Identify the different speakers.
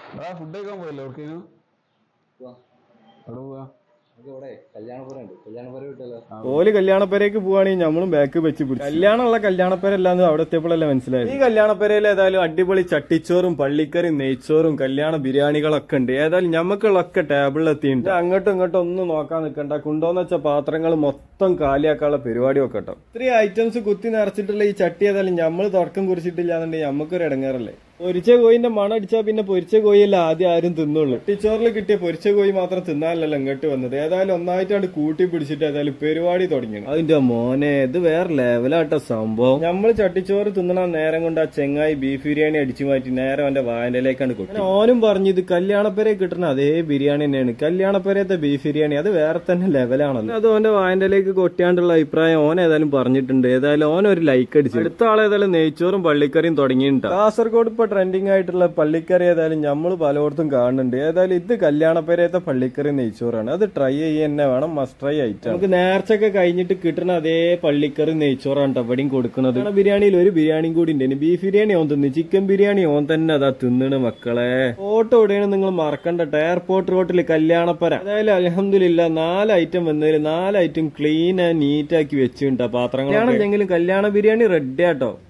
Speaker 1: എടാ ഫുഡ് കഴിക്കാൻ പോയല്ലോ എവിടേക്കും
Speaker 2: പോവാ.
Speaker 1: എവിടെ പോവാ
Speaker 2: നമുക്ക് ഇവിടെ കല്യാണപ്പുര ഉണ്ട് കല്യാണപ്പുര വിട്ടല്ലോ
Speaker 3: ഓല് കല്യാണപ്പേരേക്ക് പോവാണെങ്കിൽ നമ്മളും ബാക്ക് വെച്ച് പിടിച്ചു കല്യാണമുള്ള കല്യാണപ്പേരല്ലാന്ന് അവിടെ എത്തിയപ്പോഴല്ലേ മനസ്സിലായത് ഈ കല്യാണപ്പേരയിൽ ഏതായാലും അടിപൊളി ചട്ടിച്ചോറും പള്ളിക്കറിയും നെയ്ച്ചോറും കല്യാണ ബിരിയാണികളൊക്കെ ഉണ്ട് ഏതായാലും ഞമ്മക്കുള്ളൊക്കെ ടേബിളിൽ എത്തിയിട്ടുണ്ട് അങ്ങോട്ടും ഇങ്ങോട്ടും ഒന്നും നോക്കാൻ നിൽക്കണ്ട കൊണ്ടോന്ന് വെച്ച പാത്രങ്ങൾ മൊത്തം കാലിയാക്കാനുള്ള പരിപാടി ഒക്കെ കേട്ടോ ഇത്രയും ഐറ്റംസ് കുത്തി നിറച്ചിട്ടുള്ള ഈ ചട്ടി ഏതായാലും നമ്മൾ തുടക്കം കുറിച്ചിട്ടില്ല എന്നുണ്ടെങ്കിൽ നമുക്കൊരു ഇടങ്ങാറല്ലേ പൊരിച്ച കോയിന്റെ മണം അടിച്ചാൽ പിന്നെ പൊരിച്ച കോയിയല്ല ആദ്യം ആരും തിന്നുള്ളൂ ടീച്ചറിൽ കിട്ടിയ പൊരിച്ച കോയി മാത്രം തിന്നാനല്ലോ ഇങ്ങോട്ട് വന്നത് ഏതായാലും ഒന്നായിട്ടാണ്ട് കൂട്ടി പിടിച്ചിട്ട് ഏതായാലും പരിപാടി തുടങ്ങി അതിന്റെ മോനെ ഇത് വേറെ ലെവലാട്ടോ സംഭവം നമ്മൾ ചട്ടിച്ചോറ് തിന്നണ നേരം കൊണ്ട് ആ ചെങ്ങായി ബീഫ് ബിരിയാണി അടിച്ചു മാറ്റി നേരെ അവന്റെ വായന്റെലേക്കാണ് കൊട്ടി ഓനും പറഞ്ഞു ഇത് കല്യാണപ്പരെ കിട്ടുന്ന അതേ ബിരിയാണി തന്നെയാണ് കല്യാണപ്പരത്തെ ബീഫ് ബിരിയാണി അത് വേറെ തന്നെ ലെവലാണല്ലോ അത് ഓന്റെ വായന്റെലേക്ക് കൊട്ടിയാണ്ടുള്ള അഭിപ്രായം ഓൻ ഏതായാലും പറഞ്ഞിട്ടുണ്ട് ഏതായാലും ഓൻ ഒരു ലൈക്ക് അടിച്ചു അടുത്ത ആൾ ഏതായാലും നെയ്ച്ചോറും പള്ളിക്കറിയും തുടങ്ങിയിട്ടുണ്ട് കാസർഗോഡ് ഇപ്പൊ ട്രെൻഡിങ് ആയിട്ടുള്ള പള്ളിക്കറി ഏതായാലും നമ്മൾ പലയിടത്തും കാണുന്നുണ്ട് ഏതായാലും ഇത് കല്യാണപ്പേരത്തെ പള്ളിക്കറി നെയ്ച്ചോറാണ് അത് ട്രൈ ചെയ്യാൻ തന്നെ വേണം മസ്റ്റ് ട്രൈ ആയിട്ട് നമുക്ക് നേർച്ചൊക്കെ കഴിഞ്ഞിട്ട് കിട്ടുന്ന അതേ പള്ളിക്കറി നെയ്ച്ചോറാണ് ട്ടോ ഇവിടെയും കൊടുക്കുന്നത് ആ ബിരിയാണിയിൽ ഒരു ബിരിയാണിയും കൂടി ഉണ്ട് ഇനി ബീഫ് ബിരിയാണി ഓൻ തിന്നു ചിക്കൻ ബിരിയാണി ഓൻ തന്നെ അതാ തിന്നണ് മക്കളെ ഫോട്ടോ എവിടെയാണ് നിങ്ങൾ മറക്കണ്ട ട്ടോ. എയർപോർട്ട് റോട്ടിൽ കല്യാണപ്പര അതായത് അലഹമില്ല നാല് ഐറ്റം വന്നതിൽ നാല് ഐറ്റം ക്ലീൻ ആൻഡ് നീറ്റ് ആക്കി വെച്ചിട്ടുണ്ട് പാത്രങ്ങൾ ആണെങ്കിലും കല്യാണ ബിരിയാണി റെഡി ആട്ടോ